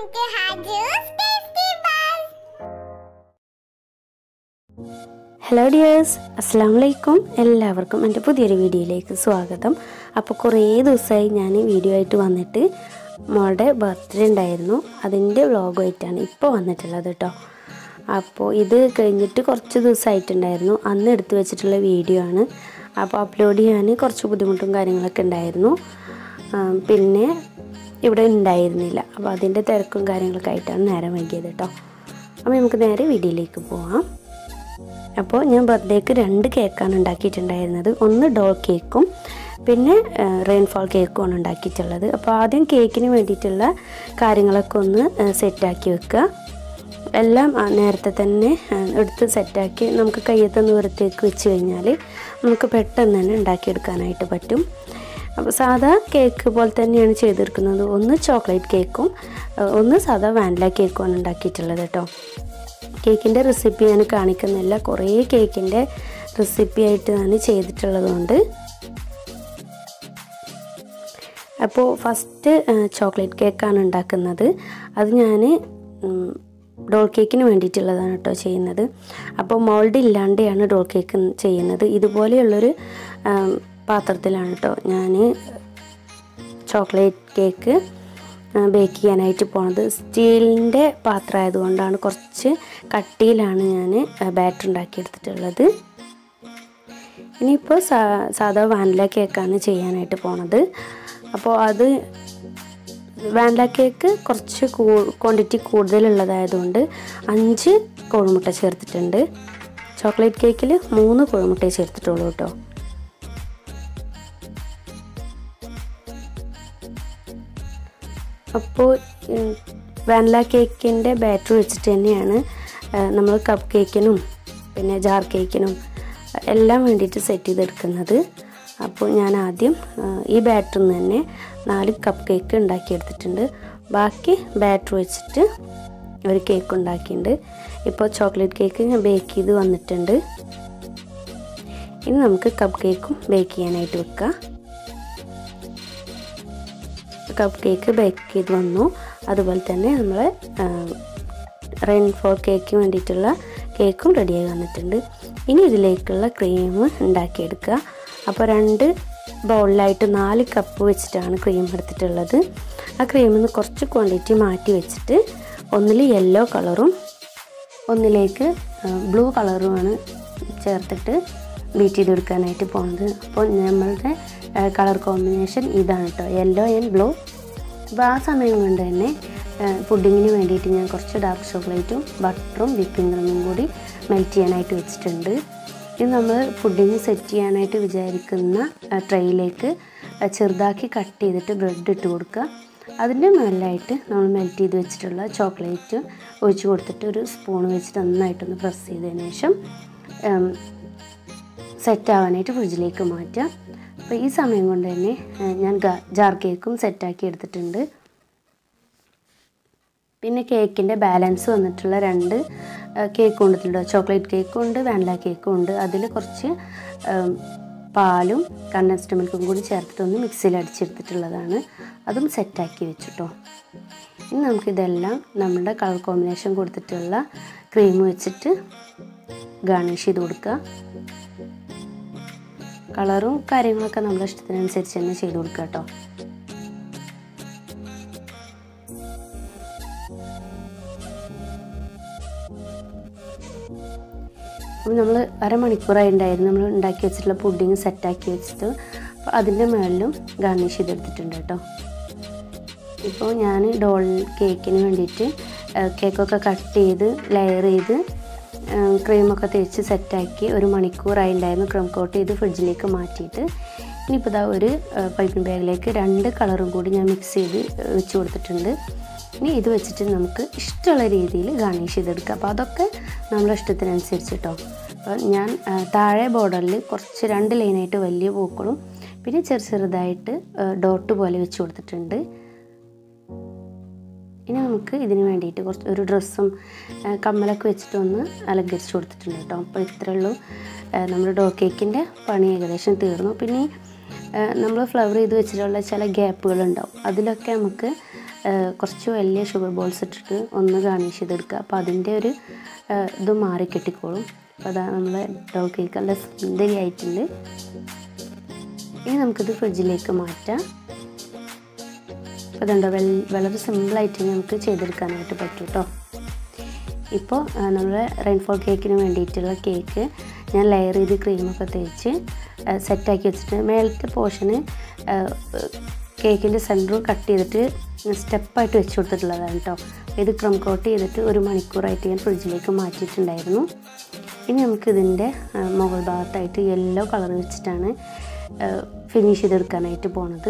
to Haju's Tasty Buzz. Hello dears അസ്സാം വലൈക്കും എല്ലാവർക്കും എൻ്റെ പുതിയൊരു വീഡിയോയിലേക്ക് സ്വാഗതം അപ്പോൾ കുറേ ദിവസമായി ഞാൻ വീഡിയോ ആയിട്ട് വന്നിട്ട് മോളുടെ ബർത്ത്ഡേ ഉണ്ടായിരുന്നു അതിൻ്റെ വ്ളോഗുമായിട്ടാണ് ഇപ്പോൾ വന്നിട്ടുള്ളത് കേട്ടോ അപ്പോൾ ഇത് കഴിഞ്ഞിട്ട് കുറച്ച് ദിവസമായിട്ടുണ്ടായിരുന്നു അന്ന് എടുത്തു വെച്ചിട്ടുള്ള വീഡിയോ ആണ് അപ്പോൾ അപ്ലോഡ് ചെയ്യാൻ കുറച്ച് ബുദ്ധിമുട്ടും കാര്യങ്ങളൊക്കെ ഉണ്ടായിരുന്നു ആ, പിന്നെ ഇവിടെ ഉണ്ടായിരുന്നില്ല അപ്പോൾ അതിൻ്റെ തിരക്കും കാര്യങ്ങളൊക്കെ ആയിട്ടാണ് നേരം വൈകിയത് കേട്ടോ അപ്പോൾ നമുക്ക് നേരെ വീഡിയോയിലേക്ക് പോവാം അപ്പോൾ ഞാൻ ബർത്ത്ഡേക്ക് രണ്ട് കേക്കാണ് ഉണ്ടാക്കിയിട്ടുണ്ടായിരുന്നത് ഒന്ന് ഡോൾ കേക്കും പിന്നെ റെയിൻഫോൾ കേക്കുമാണ് ഉണ്ടാക്കിയിട്ടുള്ളത് അപ്പോൾ ആദ്യം കേക്കിന് വേണ്ടിയിട്ടുള്ള കാര്യങ്ങളൊക്കെ ഒന്ന് സെറ്റാക്കി വെക്കുക എല്ലാം ആ, നേരത്തെ തന്നെ ആ, എടുത്ത് സെറ്റാക്കി നമുക്ക് കയ്യത്തെ ദൂരത്തേക്ക് വെച്ച് കഴിഞ്ഞാൽ നമുക്ക് പെട്ടെന്ന് തന്നെ ഉണ്ടാക്കിയെടുക്കാനായിട്ട് പറ്റും അപ്പോൾ സാധാ കേക്ക് പോലെ തന്നെയാണ് ചെയ്തെടുക്കുന്നത് ഒന്ന് ചോക്ലേറ്റ് കേക്കും ആ, ഒന്ന് സാധാ വാനില കേക്കുമാണ് ഉണ്ടാക്കിയിട്ടുള്ളത് കേട്ടോ കേക്കിൻ്റെ റെസിപ്പി ഞാൻ കാണിക്കുന്നില്ല കുറേ കേക്കിൻ്റെ റെസിപ്പി ആയിട്ട് ഞാൻ ചെയ്തിട്ടുള്ളതുകൊണ്ട് അപ്പോൾ ഫസ്റ്റ് ചോക്ലേറ്റ് കേക്കാണ് ഉണ്ടാക്കുന്നത് അത് ഞാൻ ഡോൾ കേക്കിന് വേണ്ടിയിട്ടുള്ളതാണ് കേട്ടോ ചെയ്യുന്നത് അപ്പോൾ മോൾഡ് ഇല്ലാണ്ടെയാണ് ഡോൾ കേക്ക് ചെയ്യുന്നത് ഇതുപോലെയുള്ളൊരു ഉം, പാത്രത്തിലാണ് കേട്ടോ ഞാൻ ചോക്ലേറ്റ് കേക്ക് ബേക്ക് ചെയ്യാനായിട്ട് പോണത് സ്റ്റീലിൻ്റെ പാത്രം ആയതുകൊണ്ടാണ് കുറച്ച് കട്ടിയിലാണ് ഞാൻ ബാറ്റർ ഉണ്ടാക്കിയെടുത്തിട്ടുള്ളത് ഇനിയിപ്പോൾ സാ സാധാ വാനില കേക്കാണ് ചെയ്യാനായിട്ട് പോണത് അപ്പോൾ അത് വാനില കേക്ക് കുറച്ച് കൂ ക്വാണ്ടിറ്റി കൂടുതലുള്ളതായതുകൊണ്ട് അഞ്ച് കോഴിമുട്ട ചേർത്തിട്ടുണ്ട് ചോക്ലേറ്റ് കേക്കിൽ മൂന്ന് കോഴിമുട്ടയെ ചേർത്തിട്ടുള്ളൂ കേട്ടോ അപ്പോൾ വാനില കേക്കിൻ്റെ ബാറ്റർ വെച്ചിട്ട് തന്നെയാണ് നമ്മൾ കപ്പ് കേക്കിനും പിന്നെ ജാർ കേക്കിനും എല്ലാം വേണ്ടിയിട്ട് സെറ്റ് ചെയ്തെടുക്കുന്നത് അപ്പോൾ ഞാൻ ആദ്യം ആ, ഈ ബാറ്ററിൽ നിന്ന് തന്നെ നാല് കപ്പ് കേക്ക് ഉണ്ടാക്കിയെടുത്തിട്ടുണ്ട് ബാക്കി ബാറ്റർ വെച്ചിട്ട് ഒരു കേക്ക് ഉണ്ടാക്കിയിട്ടുണ്ട് ഇപ്പോൾ ചോക്ലേറ്റ് കേക്ക് ഞാൻ ബേക്ക് ചെയ്ത് വന്നിട്ടുണ്ട് ഇനി നമുക്ക് കപ്പ് കേക്കും ബേക്ക് ചെയ്യാനായിട്ട് വെക്കാം കപ്പ് കേക്ക് ബേക്ക് ചെയ്ത് വന്നു അതുപോലെ തന്നെ നമ്മൾ റെയിൻഫോൾ കേക്കിന് വേണ്ടിയിട്ടുള്ള കേക്കും റെഡിയായി വന്നിട്ടുണ്ട് ഇനി ഇതിലേക്കുള്ള ക്രീം ഉണ്ടാക്കിയെടുക്കുക അപ്പോൾ രണ്ട് ബൗളിലായിട്ട് നാല് കപ്പ് വെച്ചിട്ടാണ് ക്രീം എടുത്തിട്ടുള്ളത് ആ ക്രീമിൽ നിന്ന് കുറച്ച് ക്വാണ്ടിറ്റി മാറ്റി വെച്ചിട്ട് ഒന്നിൽ യെല്ലോ കളറും ഒന്നിലേക്ക് ബ്ലൂ കളറുമാണ് ചേർത്തിട്ട് ബീറ്റ് ചെയ്തെടുക്കാനായിട്ട് പോകുന്നത് അപ്പോൾ നമ്മളുടെ കളർ കോമ്പിനേഷൻ ഇതാണ് കേട്ടോ യെല്ലോ ആൻഡ് ബ്ലൂ അപ്പോൾ ആ സമയം കൊണ്ട് തന്നെ പുഡിങ്ങിന് വേണ്ടിയിട്ട് ഞാൻ കുറച്ച് ഡാർക്ക് ചോക്ലേറ്റും ബട്ടറും വിപ്പിംഗ് ക്രീമും കൂടി മെൽറ്റ് ചെയ്യാനായിട്ട് വെച്ചിട്ടുണ്ട് ഇത് നമ്മൾ പുഡിങ് സെറ്റ് ചെയ്യാനായിട്ട് വിചാരിക്കുന്ന ട്രെയിലേക്ക് ചെറുതാക്കി കട്ട് ചെയ്തിട്ട് ബ്രെഡ് ഇട്ട് കൊടുക്കുക അതിൻ്റെ മുകളിലായിട്ട് നമ്മൾ മെൽറ്റ് ചെയ്ത് വെച്ചിട്ടുള്ള ചോക്ലേറ്റ് ഒഴിച്ച് കൊടുത്തിട്ട് ഒരു സ്പൂൺ വെച്ചിട്ട് നന്നായിട്ടൊന്ന് പ്രസ് ചെയ്തതിന് ശേഷം സെറ്റ് ആവാനായിട്ട് ഫ്രിഡ്ജിലേക്ക് മാറ്റാം അപ്പോൾ ഈ സമയം കൊണ്ട് തന്നെ ഏഹ്, ഞാൻ ഗ- ജാർ കേക്കും സെറ്റാക്കി എടുത്തിട്ടുണ്ട് പിന്നെ കേക്കിൻ്റെ ബാലൻസ് വന്നിട്ടുള്ള രണ്ട് ഏഹ്, കേക്ക് കൊണ്ടിട്ടുണ്ട് ചോക്ലേറ്റ് കേക്കും ഉണ്ട് വാനില കേക്കും ഉണ്ട് അതിൽ കുറച്ച് ഏം, പാലും കണ്ടൻസ്ഡ് മിൽക്കും കൂടി ചേർത്തിട്ടൊന്ന് മിക്സിയിൽ അടിച്ചെടുത്തിട്ടുള്ളതാണ് അതും സെറ്റാക്കി വെച്ചിട്ടോ ഇനി നമുക്കിതെല്ലാം നമ്മുടെ കളർ കോമ്പിനേഷൻ കൊടുത്തിട്ടുള്ള ക്രീം വെച്ചിട്ട് ഗാർണിഷ് ചെയ്ത് കൊടുക്കുക കളറും കാര്യങ്ങളൊക്കെ നമ്മുടെ ഇഷ്ടത്തിനനുസരിച്ച് തന്നെ ചെയ്ത് കൊടുക്കുക കേട്ടോ അപ്പോൾ നമ്മൾ അരമണിക്കൂറായി ഉണ്ടായിരുന്നു നമ്മൾ ഉണ്ടാക്കി വെച്ചിട്ടുള്ള പുഡിങ് സെറ്റാക്കി വെച്ചിട്ട് അപ്പോൾ അതിൻ്റെ മുകളിലും ഗാർണിഷ് ചെയ്തെടുത്തിട്ടുണ്ട് കേട്ടോ ഇപ്പോൾ ഞാൻ ഡോൾ കേക്കിന് വേണ്ടിയിട്ട് ഏഹ്, കേക്കൊക്കെ കട്ട് ചെയ്ത് ലെയർ ചെയ്ത് ഏഹ്, ക്രീമൊക്കെ തേച്ച് സെറ്റാക്കി ഒരു മണിക്കൂറായി ഉണ്ടായിരുന്നു ക്രീം കോട്ട് ചെയ്ത് ഫ്രിഡ്ജിലേക്ക് മാറ്റിയിട്ട് ഇനിയിപ്പോൾ ഇതാ ഒരു ഏഹ്, പൈപ്പിംഗ് ബാഗിലേക്ക് രണ്ട് കളറും കൂടി ഞാൻ മിക്സ് ചെയ്ത് ഏഹ്, വെച്ച് കൊടുത്തിട്ടുണ്ട് ഇനി ഇത് വെച്ചിട്ട് നമുക്ക് ഇഷ്ടമുള്ള രീതിയിൽ ഗാർണിഷ് ചെയ്തെടുക്കാം അപ്പോൾ അതൊക്കെ നമ്മുടെ ഇഷ്ടത്തിനനുസരിച്ച് കേട്ടോ അപ്പോൾ ഞാൻ ആ, താഴെ ബോർഡറിൽ കുറച്ച് രണ്ട് ലൈനായിട്ട് വലിയ പൂക്കളും പിന്നെ ചെറു ചെറുതായിട്ട് ഡോട്ട് പോലെ വെച്ച് കൊടുത്തിട്ടുണ്ട് ഇനി നമുക്ക് ഇതിന് വേണ്ടിയിട്ട് കുറച്ച് ഒരു ഡ്രസ്സും ആ, കമ്മലൊക്കെ വെച്ചിട്ടൊന്ന് അലങ്കരിച്ച് കൊടുത്തിട്ടുണ്ട് കേട്ടോ അപ്പോൾ ഇത്രയേ ഉള്ളൂ ആ, നമ്മുടെ ഡോ കേക്കിൻ്റെ പണി ഏകദേശം തീർന്നു പിന്നെ നമ്മൾ ഫ്ലവർ ചെയ്ത് വെച്ചിട്ടുള്ള ചില ഗ്യാപ്പുകളുണ്ടാവും അതിലൊക്കെ നമുക്ക് കുറച്ച് വലിയ ഷുഗർ ബോൾസ് ഇട്ടിട്ട് ഒന്ന് ഗാർണിഷ് ചെയ്തെടുക്കുക അപ്പോൾ അതിൻ്റെ ഒരു ആ, ഇത് മാറി കിട്ടിക്കോളും അപ്പോൾ അതാ നമ്മളെ ഡോൾ കേക്ക് നല്ല സുന്ദരി ആയിട്ടുണ്ട് ഇനി നമുക്കിത് ഫ്രിഡ്ജിലേക്ക് മാറ്റാം അപ്പോൾ ഇതുണ്ടോ വെൽ വളരെ സിമ്പിളായിട്ട് നമുക്ക് ചെയ്തെടുക്കാനായിട്ട് പറ്റും കേട്ടോ ഇപ്പോൾ നമ്മൾ റെയിൻഫോൾ കേക്കിന് വേണ്ടിയിട്ടുള്ള കേക്ക് ഞാൻ ലെയർ ചെയ്ത് ക്രീമൊക്കെ തേച്ച് സെറ്റാക്കി വെച്ചിട്ട് മേലത്തെ പോർഷന് കേക്കിൻ്റെ സെൻറ്റർ കട്ട് ചെയ്തിട്ട് സ്റ്റെപ്പായിട്ട് വെച്ച് കൊടുത്തിട്ടുള്ളതാണ് കേട്ടോ ഇത് ക്രം കോട്ട് ചെയ്തിട്ട് ഒരു മണിക്കൂറായിട്ട് ഞാൻ ഫ്രിഡ്ജിലേക്ക് മാറ്റിയിട്ടുണ്ടായിരുന്നു ഇനി നമുക്ക് ഇതിൻ്റെ മുകൾ ഭാഗത്തായിട്ട് യെല്ലോ കളർ വെച്ചിട്ടാണ് ഫിനിഷ് ചെയ്തെടുക്കാനായിട്ട് പോണത്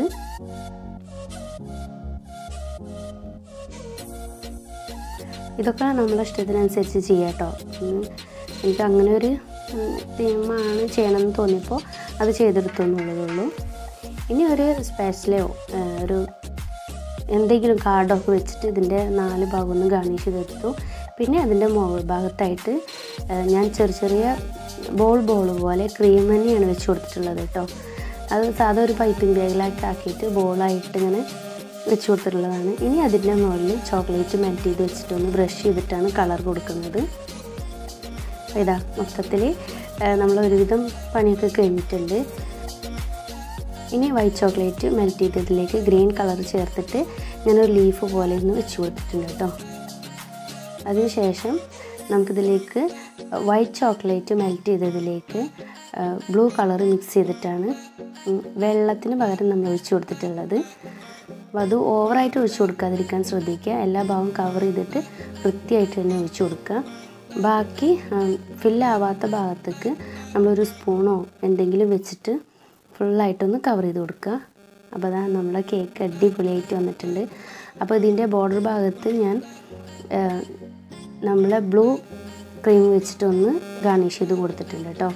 ഇതൊക്കെ നമ്മളെ ഇഷ്ടത്തിനനുസരിച്ച് ചെയ്യാം കേട്ടോ ഉം. എനിക്ക് അങ്ങനെ ഒരു തീമാണ് ചെയ്യണമെന്ന് തോന്നിയപ്പോൾ അത് ചെയ്തെടുത്തു എന്നുള്ളതുള്ളൂ ഇനി ഒരു സ്പെഷ്യലോ ഒരു എന്തെങ്കിലും കാർഡൊക്കെ വെച്ചിട്ട് ഇതിൻ്റെ നാല് ഭാഗം ഒന്ന് ഗാർണിഷ് ചെയ്തെടുത്തു പിന്നെ അതിൻ്റെ മുകൾ ഭാഗത്തായിട്ട് ആ, ഞാൻ ചെറിയ ചെറിയ ബോൾ ബോൾ പോലെ ക്രീം തന്നെയാണ് വെച്ച് കൊടുത്തിട്ടുള്ളത് കേട്ടോ അത് സാധാ ഒരു പൈപ്പിംഗ് ബാഗിലാക്കി ആക്കിയിട്ട് ബോളായിട്ട് ഇങ്ങനെ വെച്ച് കൊടുത്തിട്ടുള്ളതാണ് ഇനി അതിൻ്റെ മുകളിൽ ചോക്ലേറ്റ് മെൽറ്റ് ചെയ്ത് വെച്ചിട്ടൊന്ന് ബ്രഷ് ചെയ്തിട്ടാണ് കളർ കൊടുക്കുന്നത് ഇതാ മൊത്തത്തിൽ നമ്മൾ ഒരുവിധം പണിയൊക്കെ കഴിഞ്ഞിട്ടുണ്ട് ഇനി വൈറ്റ് ചോക്ലേറ്റ് മെൽറ്റ് ചെയ്തതിലേക്ക് ഗ്രീൻ കളർ ചേർത്തിട്ട് ഞാനൊരു ലീഫ് പോലെ ഒന്ന് വെച്ച് കൊടുത്തിട്ടുണ്ട് കേട്ടോ അതിനുശേഷം നമുക്കിതിലേക്ക് വൈറ്റ് ചോക്ലേറ്റ് മെൽറ്റ് ചെയ്തതിലേക്ക് ബ്ലൂ കളർ മിക്സ് ചെയ്തിട്ടാണ് ഉം, വെള്ളത്തിന് പകരം നമ്മൾ ഒഴിച്ചു കൊടുത്തിട്ടുള്ളത് അപ്പോൾ അത് ഓവറായിട്ട് ഒഴിച്ചു കൊടുക്കാതിരിക്കാൻ ശ്രദ്ധിക്കുക എല്ലാ ഭാഗവും കവർ ചെയ്തിട്ട് വൃത്തിയായിട്ട് തന്നെ ഒഴിച്ചു കൊടുക്കുക ബാക്കി ഫില്ലാവാത്ത ഭാഗത്തേക്ക് നമ്മളൊരു സ്പൂണോ എന്തെങ്കിലും വെച്ചിട്ട് ഫുള്ളായിട്ടൊന്ന് കവർ ചെയ്ത് കൊടുക്കുക അപ്പോൾ അതാ നമ്മളെ കേക്ക് അടിപൊളിയായിട്ട് വന്നിട്ടുണ്ട് അപ്പോൾ ഇതിൻ്റെ ബോർഡർ ഭാഗത്ത് ഞാൻ ആ, നമ്മളെ ബ്ലൂ ക്രീം വെച്ചിട്ടൊന്ന് ഗാർണിഷ് ചെയ്ത് കൊടുത്തിട്ടുണ്ട് കേട്ടോ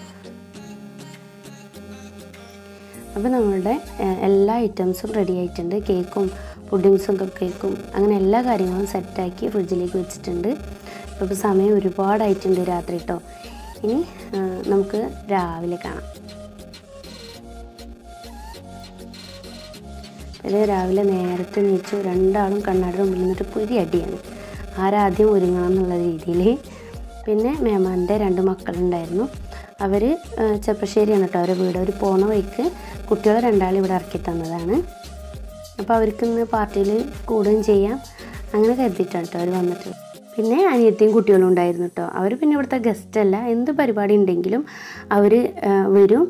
അപ്പോൾ നമ്മളുടെ ഏഹ്, എല്ലാ ഐറ്റംസും റെഡി ആയിട്ടുണ്ട് കേക്കും പുഡിങ്സും കപ്പ് കേക്കും അങ്ങനെ എല്ലാ കാര്യങ്ങളും സെറ്റാക്കി ഫ്രിഡ്ജിലേക്ക് വെച്ചിട്ടുണ്ട് അപ്പോൾ ഇപ്പോൾ സമയം ഒരുപാടായിട്ടുണ്ട് രാത്രി കേട്ടോ ഇനി ഏഹ്, നമുക്ക് രാവിലെ കാണാം ഇത് രാവിലെ നേരത്തെ നീച്ചു രണ്ടാളും കണ്ണാടിയുടെ മുമ്പിൽ നിന്നിട്ട് പുരി അടിയാണ് ആരാദ്യം ഒരുങ്ങണം എന്നുള്ള രീതിയിൽ പിന്നെ മേമാൻ്റെ രണ്ട് മക്കളുണ്ടായിരുന്നു അവർ ചെപ്പശ്ശേരിയാണ് കേട്ടോ അവരുടെ വീട് അവർ പോണ വഴിക്ക് കുട്ടികളെ രണ്ടാളും ഇവിടെ ഇറക്കി തന്നതാണ് അപ്പോൾ അവർക്ക് ഇന്ന് പാർട്ടിയിൽ കൂടുകയും ചെയ്യാം അങ്ങനെ കരുതിയിട്ടാണ് കേട്ടോ അവർ വന്നിട്ട് പിന്നെ അനിയത്തിയും കുട്ടികളും ഉണ്ടായിരുന്നു കേട്ടോ അവർ പിന്നെ ഇവിടുത്തെ ഗസ്റ്റ് അല്ല എന്ത് പരിപാടി ഉണ്ടെങ്കിലും അവർ വരും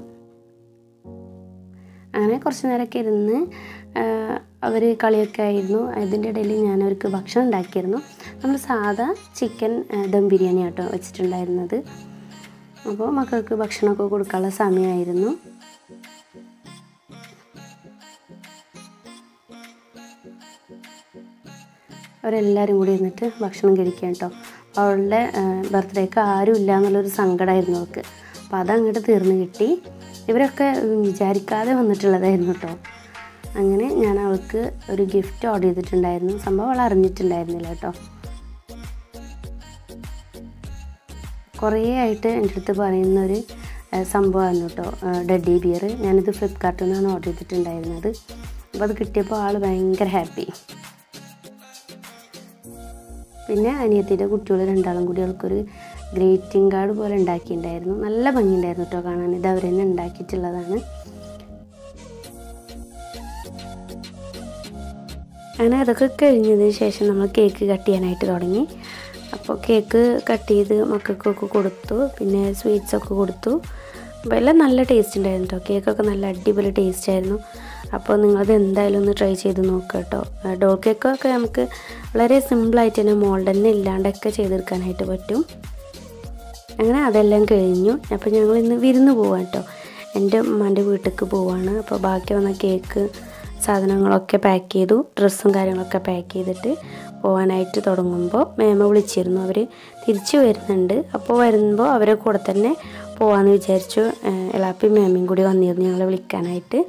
അങ്ങനെ കുറച്ച് നേരമൊക്കെ ഇരുന്ന് അവർ കളിയൊക്കെ ആയിരുന്നു അതിൻ്റെ ഇടയിൽ ഞാൻ അവർക്ക് ഭക്ഷണം ഉണ്ടാക്കിയിരുന്നു നമ്മൾ സാധാ ചിക്കൻ ദം ബിരിയാണി ആട്ടോ വെച്ചിട്ടുണ്ടായിരുന്നത് അപ്പോൾ മക്കൾക്ക് ഭക്ഷണമൊക്കെ കൊടുക്കാനുള്ള സമയമായിരുന്നു അവരെല്ലാവരും കൂടി ഇരുന്നിട്ട് ഭക്ഷണം കഴിക്കാൻ കേട്ടോ അവളുടെ ബർത്ത്ഡേക്ക് ആരും ഇല്ല എന്നുള്ളൊരു സങ്കടമായിരുന്നു അവൾക്ക് അപ്പോൾ അതങ്ങോട്ട് തീർന്നു കിട്ടി ഇവരൊക്കെ ഉം, വിചാരിക്കാതെ വന്നിട്ടുള്ളതായിരുന്നു കേട്ടോ അങ്ങനെ ഞാൻ അവൾക്ക് ഒരു ഗിഫ്റ്റ് ഓർഡർ ചെയ്തിട്ടുണ്ടായിരുന്നു സംഭവം അവൾ അറിഞ്ഞിട്ടുണ്ടായിരുന്നില്ല കേട്ടോ കുറേ ആയിട്ട് എൻ്റെ അടുത്ത് പറയുന്ന ഒരു ഏഹ്, സംഭവമായിരുന്നു കേട്ടോ ഡെഡി ബിയർ ഞാനിത് ഫ്ലിപ്കാർട്ടിൽ നിന്നാണ് ഓർഡർ ചെയ്തിട്ടുണ്ടായിരുന്നത് അപ്പോൾ അത് കിട്ടിയപ്പോൾ ആൾ ഭയങ്കര ഹാപ്പി പിന്നെ അനിയത്തിൻ്റെ കുട്ടികൾ രണ്ടാളും കൂടി അവൾക്കൊരു ഗ്രേറ്റിംഗ് കാർഡ് പോലെ ഉണ്ടാക്കിയിട്ടുണ്ടായിരുന്നു നല്ല ഭംഗിയുണ്ടായിരുന്നു കേട്ടോ കാണാൻ ഇത് അവർ തന്നെ ഉണ്ടാക്കിയിട്ടുള്ളതാണ് അങ്ങനെ അതൊക്കെ കഴിഞ്ഞതിന് ശേഷം നമ്മൾ കേക്ക് കട്ട് ചെയ്യാനായിട്ട് തുടങ്ങി അപ്പോൾ കേക്ക് കട്ട് ചെയ്ത് മക്കൾക്കൊക്കെ കൊടുത്തു പിന്നെ സ്വീറ്റ്സൊക്കെ കൊടുത്തു അപ്പോൾ എല്ലാം നല്ല ടേസ്റ്റ് ഉണ്ടായിരുന്നു കേട്ടോ കേക്കൊക്കെ നല്ല അടിപൊളി ടേസ്റ്റ് ആയിരുന്നു അപ്പോൾ നിങ്ങളത് എന്തായാലും ഒന്ന് ട്രൈ ചെയ്ത് നോക്കുക കേട്ടോ ഡോൾ കേക്കൊക്കെ നമുക്ക് വളരെ സിമ്പിളായിട്ട് തന്നെ മോൾഡ് തന്നെ ഇല്ലാണ്ടൊക്കെ ചെയ്തെടുക്കാനായിട്ട് പറ്റും അങ്ങനെ അതെല്ലാം കഴിഞ്ഞു അപ്പോൾ ഞങ്ങൾ ഇന്ന് വിരുന്ന് പോവാം കേട്ടോ എൻ്റെ ഉമ്മാൻ്റെ വീട്ടിലേക്ക് പോവാണ് അപ്പോൾ ബാക്കി വന്ന കേക്ക് സാധനങ്ങളൊക്കെ പാക്ക് ചെയ്തു ഡ്രസ്സും കാര്യങ്ങളൊക്കെ പാക്ക് ചെയ്തിട്ട് പോകാനായിട്ട് തുടങ്ങുമ്പോൾ മേമ വിളിച്ചിരുന്നു അവർ തിരിച്ചു വരുന്നുണ്ട് അപ്പോൾ വരുമ്പോൾ അവരെ കൂടെ തന്നെ പോകാമെന്ന് വിചാരിച്ചു ഏഹ് എളാപ്പയും മേമയും കൂടി വന്നിരുന്നു ഞങ്ങളെ വിളിക്കാനായിട്ട്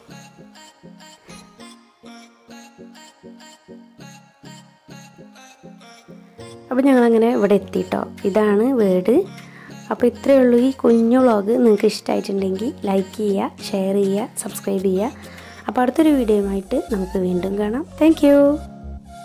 അപ്പോൾ ഞങ്ങളങ്ങനെ ഇവിടെ എത്തിട്ടോ ഇതാണ് വീട് അപ്പോൾ ഇത്രയേ ഉള്ളൂ ഈ കുഞ്ഞു വ്ളോഗ് നിങ്ങൾക്ക് ഇഷ്ടമായിട്ടുണ്ടെങ്കിൽ ലൈക്ക് ചെയ്യുക ഷെയർ ചെയ്യുക സബ്സ്ക്രൈബ് ചെയ്യുക അപ്പോൾ അടുത്തൊരു വീഡിയോയുമായിട്ട് നമുക്ക് വീണ്ടും കാണാം താങ്ക്